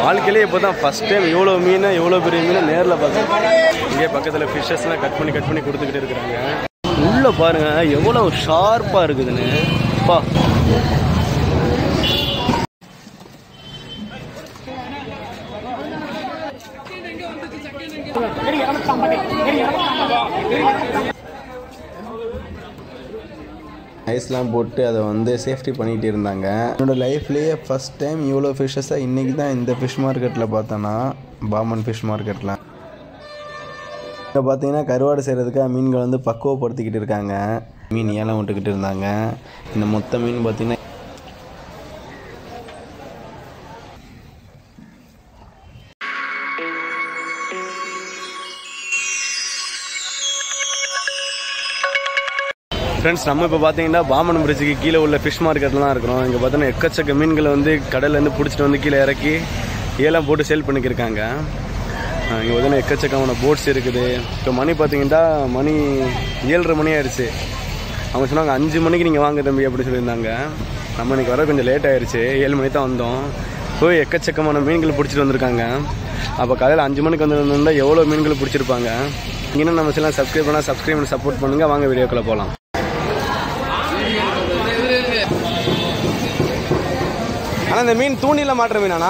வாழ்க்கையிலே இப்போ தான் ஃபஸ்ட் டைம் எவ்வளோ மீனை எவ்வளோ பெரிய மீனை நேரில் பார்க்குறேன் இங்கே பக்கத்தில் ஃபிஷ்ஷஸ்லாம் கட் பண்ணி கட் பண்ணி கொடுத்துக்கிட்டு இருக்கிறாங்க உள்ளே பாருங்க எவ்வளோ ஷார்ப்பாக இருக்குதுன்னு பா ஐஸ்லாம் போட்டு அதை வந்து சேஃப்டி பண்ணிகிட்டு இருந்தாங்க என்னோடய லைஃப்லேயே ஃபஸ்ட் டைம் இவ்வளோ ஃபிஷ்ஷஸாக இன்றைக்கி தான் இந்த ஃபிஷ் மார்க்கெட்டில் பார்த்தோன்னா பாமன் ஃபிஷ் மார்க்கெட்டில் இப்போ பார்த்தீங்கன்னா கருவாடு செய்கிறதுக்காக மீன்கள் வந்து பக்குவப்படுத்திக்கிட்டு இருக்காங்க மீன் ஏலம் விட்டுக்கிட்டு இருந்தாங்க இந்த மொத்த மீன் பார்த்தீங்கன்னா ஃப்ரெண்ட்ஸ் நம்ம இப்போ பார்த்தீங்கன்னா பாமன் பிரிட்ஜுக்கு கீழே உள்ள ஃபிஷ் மார்க்கெட்டில் தான் இருக்கிறோம் இங்கே பார்த்தோன்னா எக்கச்சக்க மீன்களை வந்து கடல்லேருந்து பிடிச்சிட்டு வந்து கீழே இறக்கி ஏலம் போட்டு சேல் பண்ணிக்கிருக்காங்க இங்கே பார்த்தீங்கன்னா எக்கச்சக்கமான போட்ஸ் இருக்குது இப்போ மணி பார்த்தீங்கன்னா மணி ஏழரை மணி ஆயிடுச்சு அவங்க சொன்னாங்க அஞ்சு மணிக்கு நீங்கள் வாங்க தம்பி அப்படி சொல்லியிருந்தாங்க நம்ம இன்னைக்கு வர கொஞ்சம் லேட் ஆயிடுச்சு ஏழு மணிக்கு தான் வந்தோம் போய் எக்கச்சக்கமான மீன்கள் பிடிச்சிட்டு வந்திருக்காங்க அப்போ காலையில் அஞ்சு மணிக்கு வந்திருந்தா எவ்வளோ மீன்கள் பிடிச்சிருப்பாங்க இன்னும் நம்ம சில சப்ஸ்கிரைப் பண்ணால் சப்ஸ்கிரைப் பண்ணி சப்போர்ட் பண்ணுங்கள் வாங்க வீடியோக்குள்ளே போகலாம் ஆனால் இந்த மீன் தூண்டியில் மாட்டுற மீனாண்ணா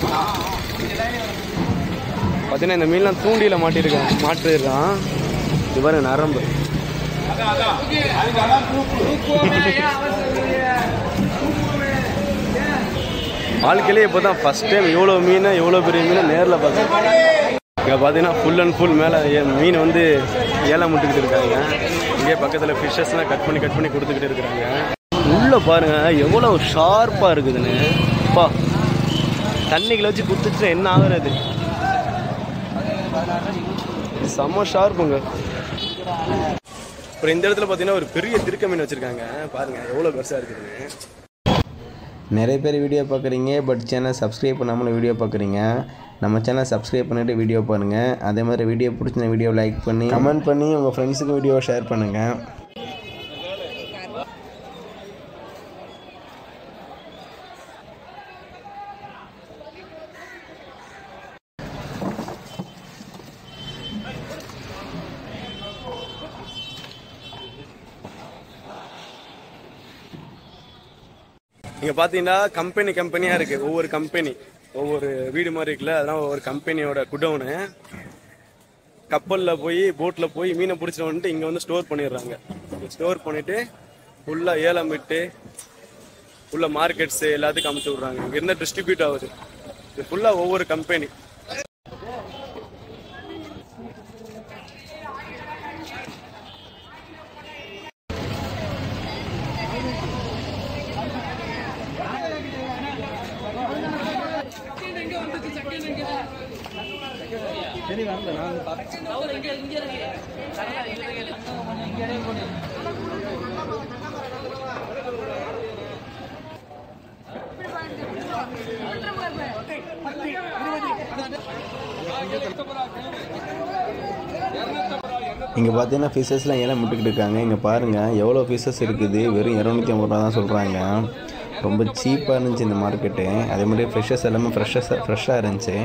பார்த்தீங்கன்னா இந்த மீன்லாம் தூண்டியில் மாட்டிருக்கான் மாட்டிருக்கான் இது பாருங்க நரம்பு வாழ்க்கையிலே இப்போ தான் ஃபஸ்ட் டைம் எவ்வளோ மீனை எவ்வளோ பெரிய மீனை நேரில் பார்க்குறேன் இங்கே பார்த்தீங்கன்னா ஃபுல் அண்ட் ஃபுல் மேலே மீன் வந்து ஏலம் முட்டுக்கிட்டு இருக்காங்க இங்கே பக்கத்தில் ஃபிஷ்ஷஸ்லாம் கட் பண்ணி கட் பண்ணி கொடுத்துக்கிட்டு இருக்கிறாங்க உள்ளே பாருங்க எவ்வளோ ஷார்ப்பாக இருக்குதுன்னு பா தண்ணிக்குள்ள வச்சு குத்துச்சுன்னா என்ன ஆகுறது செம்ம ஷார்ப்புங்க அப்புறம் இந்த இடத்துல பார்த்தீங்கன்னா ஒரு பெரிய திருக்க மீன் வச்சுருக்காங்க பாருங்க எவ்வளோ பெருசாக இருக்குதுன்னு நிறைய பேர் வீடியோ பார்க்குறீங்க பட் சேனல் சப்ஸ்கிரைப் பண்ணாமல் வீடியோ பார்க்குறீங்க நம்ம சேனல் சப்ஸ்கிரைப் பண்ணிவிட்டு வீடியோ பாருங்கள் அதே மாதிரி வீடியோ பிடிச்சின வீடியோ லைக் பண்ணி கமெண்ட் பண்ணி உங்கள் ஃப்ரெண்ட்ஸுக்கு வீடியோ ஷேர் பண்ணுங்கள் இங்கே பார்த்தீங்கன்னா கம்பெனி கம்பெனியாக இருக்குது ஒவ்வொரு கம்பெனி ஒவ்வொரு வீடு மாதிரி இருக்குல்ல அதெல்லாம் ஒவ்வொரு கம்பெனியோட குடவுனு கப்பலில் போய் போட்டில் போய் மீனை பிடிச்சிட்டு வந்துட்டு இங்கே வந்து ஸ்டோர் பண்ணிடுறாங்க ஸ்டோர் பண்ணிவிட்டு ஃபுல்லாக ஏலம் விட்டு உள்ள மார்க்கெட்ஸு எல்லாத்துக்கும் அமுச்சு விட்றாங்க இங்கே இருந்தால் டிஸ்ட்ரிபியூட் ஆகுது இது ஃபுல்லாக ஒவ்வொரு கம்பெனி இங்கே பார்த்தீங்கன்னா ஃபிஷஸ்லாம் ஏலம் முட்டுக்கிட்டு இருக்காங்க இங்கே பாருங்கள் எவ்வளோ ஃபிஷஸ் இருக்குது வெறும் இரநூத்தி ஐம்பது ரூபா தான் சொல்கிறாங்க ரொம்ப சீப்பாக இருந்துச்சு இந்த மார்க்கெட்டு அதே மாதிரி ஃப்ரெஷ்ஷஸ் எல்லாமே ஃப்ரெஷ்ஷஸ் ஃப்ரெஷ்ஷாக இருந்துச்சு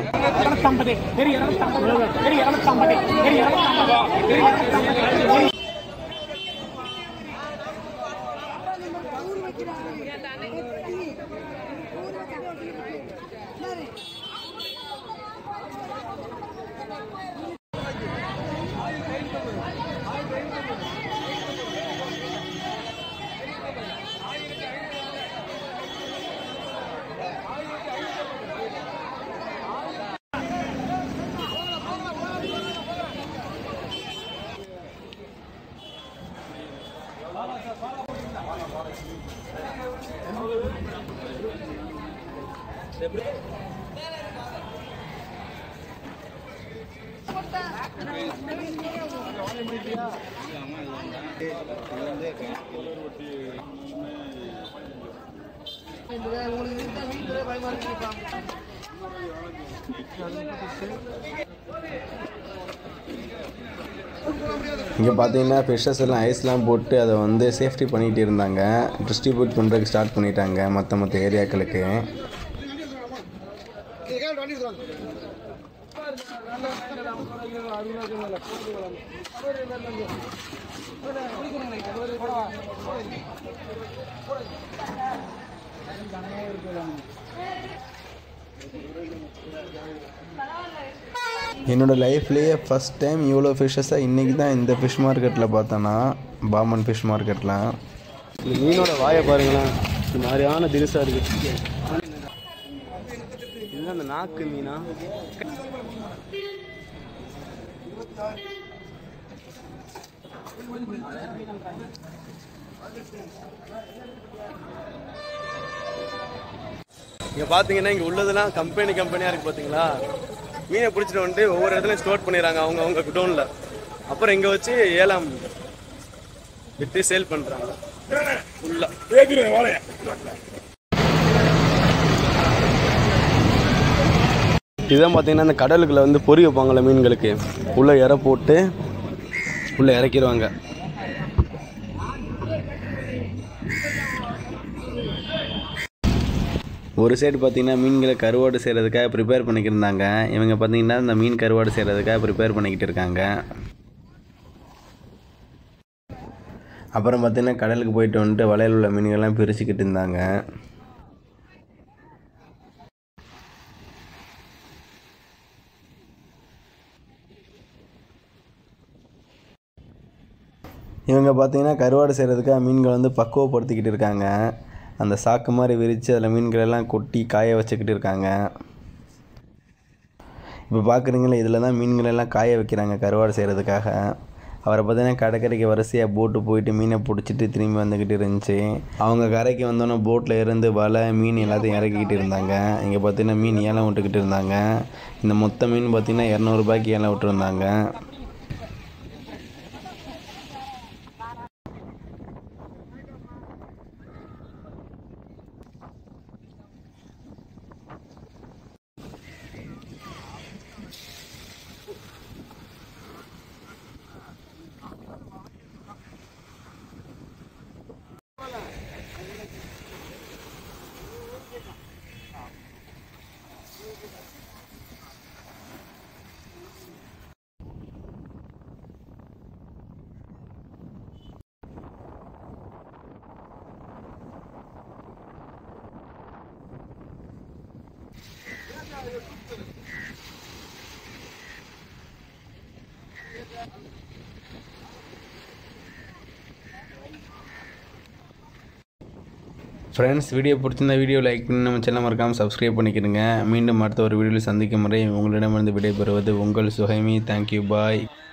இங்கே பார்த்தீங்கன்னா ஃபிஷ்ஷஸ் எல்லாம் ஐஸ்லாம் போட்டு அதை வந்து சேஃப்டி பண்ணிகிட்டு இருந்தாங்க டிஸ்ட்ரிபியூட் பண்ணுறதுக்கு ஸ்டார்ட் பண்ணிட்டாங்க மற்ற மற்ற ஏரியாக்களுக்கு என்னோட லைஃப்லேயே ஃபஸ்ட் டைம் இவ்வளோ ஃபிஷ்ஷஸாக இன்றைக்கி தான் இந்த ஃபிஷ் மார்க்கெட்டில் பார்த்தேன்னா பாமன் ஃபிஷ் மார்க்கெட்டில் இந்த மீனோட வாயை பாருங்களேன் இந்த மாதிரியான திரிசா இருக்கு இதுதான் அந்த நாக்கு மீனா இங்க பாத்தீங்கன்னா இங்க உள்ளதெல்லாம் கம்பெனி கம்பெனியா இருக்கு பாத்தீங்களா மீனை பிடிச்சிட்டு வந்துட்டு ஒவ்வொரு இடத்துலயும் ஸ்டோர் பண்ணிடுறாங்க அவங்க அவங்க குடோன்ல அப்புறம் இங்க வச்சு ஏலம் வித்து சேல் பண்றாங்க ஃபுல்லா இதுதான் பார்த்தீங்கன்னா இந்த கடலுக்குள்ள வந்து பொறி வைப்பாங்கல்ல மீன்களுக்கு உள்ள இற போட்டு உள்ள இறக்கிடுவாங்க ஒரு சைடு பார்த்தீங்கன்னா மீன்களை கருவாடு செய்கிறதுக்காக ப்ரிப்பேர் பண்ணிக்கிட்டு இருந்தாங்க இவங்க பார்த்தீங்கன்னா இந்த மீன் கருவாடு செய்கிறதுக்காக ப்ரிப்பேர் பண்ணிக்கிட்டு இருக்காங்க அப்புறம் பார்த்தீங்கன்னா கடலுக்கு போயிட்டு வந்துட்டு வலையில் உள்ள மீன்கள்லாம் பிரிச்சுக்கிட்டு இருந்தாங்க இவங்க பார்த்தீங்கன்னா கருவாடு செய்கிறதுக்காக மீன்கள் வந்து பக்குவப்படுத்திக்கிட்டு இருக்காங்க அந்த சாக்கு மாதிரி விரித்து அதில் மீன்கள் எல்லாம் கொட்டி காய வச்சுக்கிட்டு இருக்காங்க இப்போ பார்க்குறீங்களா இதில் தான் மீன்கள் எல்லாம் காய வைக்கிறாங்க கருவாடு செய்கிறதுக்காக அவரை பார்த்தீங்கன்னா கடற்கரைக்கு வரிசையாக போட்டு போயிட்டு மீனை பிடிச்சிட்டு திரும்பி வந்துக்கிட்டு இருந்துச்சு அவங்க கரைக்கு வந்தோன்னே போட்டில் இருந்து வலை மீன் எல்லாத்தையும் இறக்கிக்கிட்டு இருந்தாங்க இங்கே பார்த்தீங்கன்னா மீன் ஏலம் விட்டுக்கிட்டு இருந்தாங்க இந்த மொத்த மீன் பார்த்தீங்கன்னா இரநூறுபாய்க்கு ஏலம் விட்டுருந்தாங்க ஃப்ரெண்ட்ஸ் வீடியோ பிடிச்சிருந்த வீடியோ லைக் பண்ணி நம்ம சேனல் மறக்காமல் சப்ஸ்கிரைப் பண்ணிக்கிடுங்க மீண்டும் அடுத்த ஒரு வீடியோவில் சந்திக்கும் முறை உங்களிடமிருந்து விடைபெறுவது உங்கள் சுஹைமி தேங்க்யூ பாய்